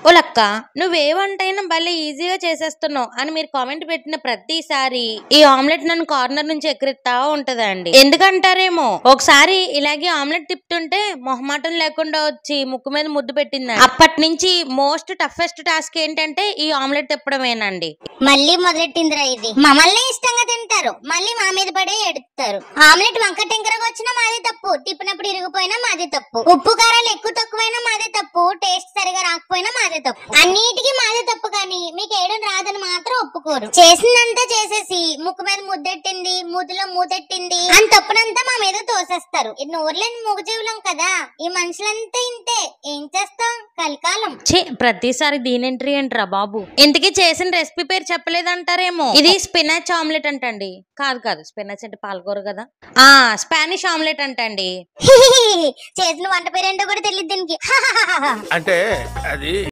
ఓలక్క నువ్వే వంటైనా భలే ఈజీగా చేసేస్తున్నావు అని మీరు కామెంట్ పెట్టిన ప్రతిసారి ఈ ఆమ్లెట్ నన్ను కార్నర్ నుంచి ఎక్కిరిస్తా ఉంటదండి ఎందుకంటారేమో ఒకసారి ఇలాగే ఆమ్లెట్ తిప్పుతుంటే మొహమాటం లేకుండా వచ్చి ముక్కు మీద ముద్దు పెట్టింది అప్పటి నుంచి మోస్ట్ టఫెస్ట్ టాస్క్ ఏంటంటే ఈ ఆమ్లెట్ తిప్పడమేనండి మళ్ళీ మొదలెట్టిందిరా ఇది మమ్మల్ని ఇష్టంగా తింటారు మళ్ళీ మా మీద పడే ఎడుతారు ఆమ్లెట్ వంక టెంకరగా వచ్చినా మాదే తప్పు తిప్పినప్పుడు ఇరిగిపోయినా మాదే తప్పు ఉప్పు కారాలు ఎక్కువ తక్కువైనా మాదే తప్పు టేస్ట్ సరిగా రాకపోయినా మాదే తప్పు అన్నిటికీ మాదే తప్పు కానీ మీకు ఏయడం రాదని మాత్రం ఒప్పుకోరు చేసిందంతా చేసేసి ముక్కు మీద ముద్దెట్టింది మూతిలో మూతెట్టింది అని తప్పునంతా మా మీద తోసేస్తారు ఇది నోర్లేని మూగజీవులం కదా ఈ మనుషులంతా ఇంతే ఏం చేస్తాం కలికాలం ఛీ ప్రతిసారి దీని ఎంట్రీ ఏంట్రా బాబు ఇంతకీ చేసిన రెసిపీ పేరు చెప్పలేదంటారేమో ఇది స్పినాచ్ ఆమ్లెట్ అంటండి కాదు కాదు స్పినాచ్ అంటే పాలకూర కదా ఆ స్పానిష్ ఆమ్లెట్ అంటండి చేసిన వంట పేరేంటో కూడా తెలియదు దీనికి అంటే అది